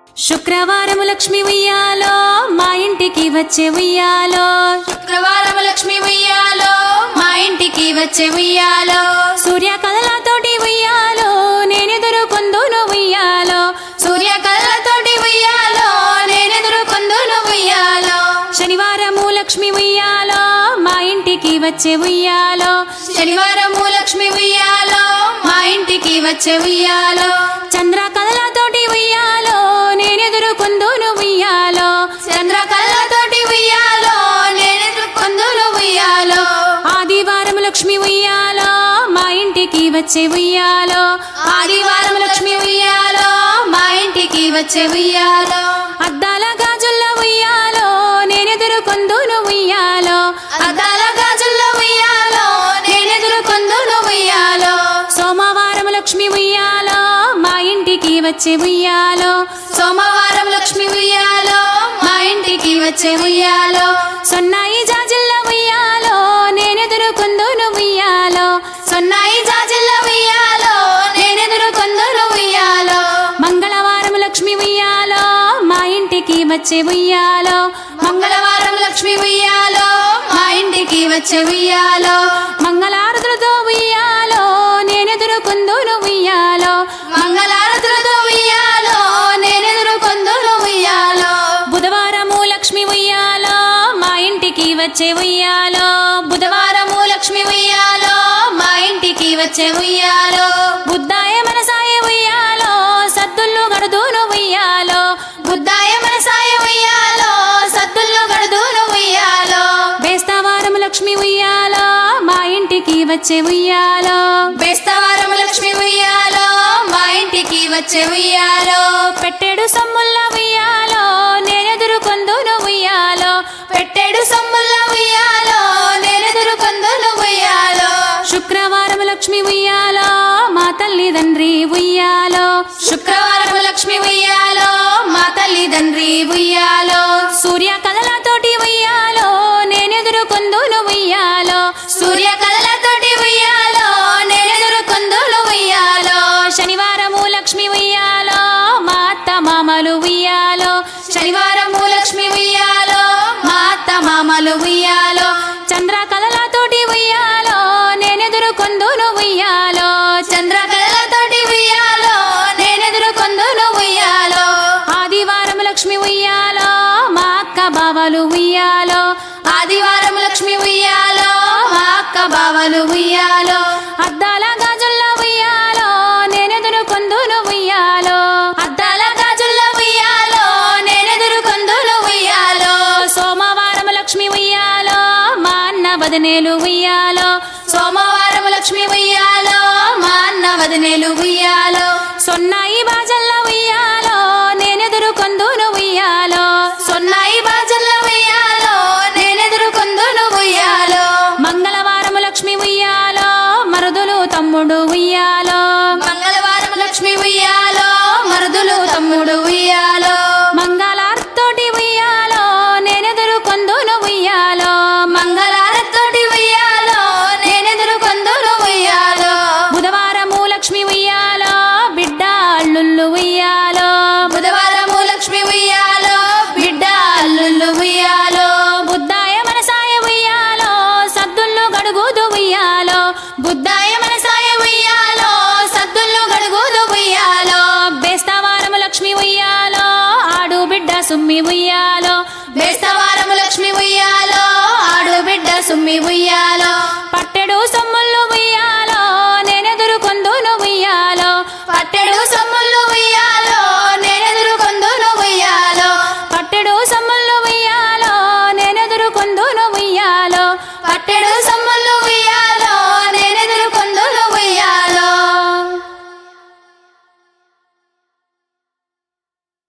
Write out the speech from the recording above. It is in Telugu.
శుక్రవారము లక్ష్మి ఉయ్యాలో మా ఇంటికి వచ్చే ఉయ్యాలో శుక్రవారం లక్ష్మి ఉయ్యాలో మా ఇంటికి వచ్చే ఉయ్యాలో సూర్య కథలతోటి ఉయ్యాలో నేనెదురు కొందును ఉయ్యాలో సూర్య కళ్ళతోటి ఉయ్యాలో నేనెదురు కొందును ఉయ్యాలో శనివారము లక్ష్మి ఉయ్యాలో మా ఇంటికి వచ్చే ఉయ్యాలో శనివారము లక్ష్మి ఉయ్యాలో మా ఇంటికి వచ్చే ఉయ్యాలో చంద్ర కథలతోటి ఉయ్యాలో నేనెదురు కొందును ఉయ్యాలో చంద్ర కళ్ళతోటి ఉయ్యాలో నేనెదురు కొందును ఉయ్యాలో ఆదివారం లక్ష్మి ఉయ్యాలో మా ఇంటికి వచ్చే ఉయ్యాలో ఆదివారం లక్ష్మి ఉయ్యాలో మా ఇంటికి వచ్చే ఉయ్యాలో అద్దాల గాజుల్ల ఉయ్యాలో నేనెదురు కొందును ఉయ్యాలో అద్దాల గాజుల్లో ఉయ్యాలో నేనెదురు కొందును ఉయ్యాలో సోమవారం లక్ష్మి ఉయ్యాలో మా ఇంటికి వచ్చే ఉయ్యాలో సోమవారం లక్ష్మి ఉయ్యాలో మా ఇంటికి వచ్చే ఉయ్యాలో సొన్నాయి జాజిల్ల ఉయ్యాలో నేనెదురు కొందును ఉయ్యాలో సొన్నాయి జాజిల్ల ఉయ్యాలో నేనెదురు కొందును ఉయ్యాలో మంగళవారం లక్ష్మి ఉయ్యాలో మా ఇంటికి వచ్చే ఉయ్యాలో మంగళవారం లక్ష్మి ఉయ్యాలో మా ఇంటికి వచ్చే ఉయ్యాలో మంగళారతులతో ఉయ్యాలో నేనెదురు కొందును ఉయ్యాలో మంగళారతులతో ఉయ్యాలో నేనెదురు కొందును ఉయ్యాలో బుధవారము లక్ష్మి ఉయ్యాలో మా ఇంటికి వచ్చే ఉయ్యాలో బుధవారము లక్ష్మి ఉయ్యాలో మా ఇంటికి వచ్చే ఉయ్యాలో బుద్ధాయ మనసాయ ఉయ్యాలో సద్దుళ్ళు గడుదును ఉయ్యాలో బుద్ధాయ మనసాయ ఉయ్యాలో సద్దుల్లో గడుదును ఉయ్యాలో బేస్తవారం లక్ష్మి ఉయ్యాలో మా ఇంటికి వచ్చే ఉయ్యాలో బేస్తవారం లక్ష్మి ఉయ్యాలో మా ఇంటికి వచ్చే ఉయ్యాలో పెట్టెడు సమ్ముల్ల ఉయ్యాలో నేనెదురు కొందును ఉయ్యాలో పెట్టెడు సమ్ముల్ల ఉయ్యాలో నేనెదురు కొందును ఉయ్యాలో శుక్రవారం లక్ష్మి ఉయ్యాలో మా తల్లిదండ్రి ఉయ్యాలో శుక్రవారం లక్ష్మి ఉయ్యాలో మా తల్లిదండ్రి ఉయ్యాలో సూర్య కథలతోటి ఉయ్యాలో నేనెదురు కొందును ఉయ్యాలో సూర్య కళలతోటి ఉయ్యాలో నేనెదురు కొందులు ఉయ్యాలో శనివారము లక్ష్మి ఉయ్యాలో మా అత్త మామలు ఉయ్యాలో శనివారము లక్ష్మి ఉయ్యాలో మా అత్త మామలు ఉయ్యాలో చంద్ర కథలతోటి ఉయ్యాలో నేనెదురు కొందును ఉయ్యాలో చంద్ర కళలతోటి ఉయ్యాలో నేనెదురు కొందును ఉయ్యాలో ఆదివారం లక్ష్మి ఉయ్యాలో మా అక్క బావలు ఉయ్యాలో ఆదివారం లక్ష్మి ఉయ్యాలో మా అక్క బావలు ఉయ్యాలో అద్దాల గాజుల్ల ఉయ్యాలో నేనెదురు కొందును ఉయ్యాలో అద్దాల గాజుల్లో ఉయ్యాలో నేనెదురు కొందులు ఉయ్యాలో సోమవారం లక్ష్మి ఉయ్యాలో మా అన్న వదనేలు ఉయ్యాలో సోమవారం లక్ష్మి ఉయ్యాలో మా అన్న వదినేలు ఉయ్యాలో సొన్నాయి బాజల్ల ఉయ్యాలో నేనెదురు కొందును ఉయ్యాలో సొన్నాయి బాజల్ల ఉయ్యాలో నేనెదురు కొందును ఉయ్యాలో మంగళవారం లక్ష్మి ఉయ్యాలో మరుదులు తమ్ముడు ఉయ్యాలో మంగళవారం లక్ష్మి ఉయ్యాలో మరుదులు తమ్ముడు ఉయ్యాలో మంగళార్తోటి ఉయ్యాలో నేనెదురు కొందును ఉయ్యాలో మంగళారతోటి ఉయ్యాలో నేనెదురు కొందును ఉయ్యాలో బుధవారము లక్ష్మి ఉయ్యాలో బిడ్డ అల్లుళ్ళు ఉయ్యాలో బుధవారము లక్ష్మి ఉయ్యాలో బిడ్డ అల్లుళ్ళు ఉయ్యాలో బుద్ధాయ మనసాయ ఉయ్యాలో సద్దుళ్ళు గడుగుదు ఉయ్యాలో బుద్ధాయ మనసాయ ఉయ్యాలో సద్దుళ్ళు గడుగుదు ఉయ్యాలో బేస్తవారము లక్ష్మి ఉయ్యాలో ఆడు బిడ్డ సుమ్మి ఉయ్యాలో బేస్తవారము లక్ష్మి ఉయ్యాలో ఆడు బిడ్డ సుమ్మి ఉయ్యాలో పట్టెడు సొమ్ముళ్ళు ఉయ్యాలో నేనెదురు కొందును ఉయ్యాలో పట్టెడు సొమ్ము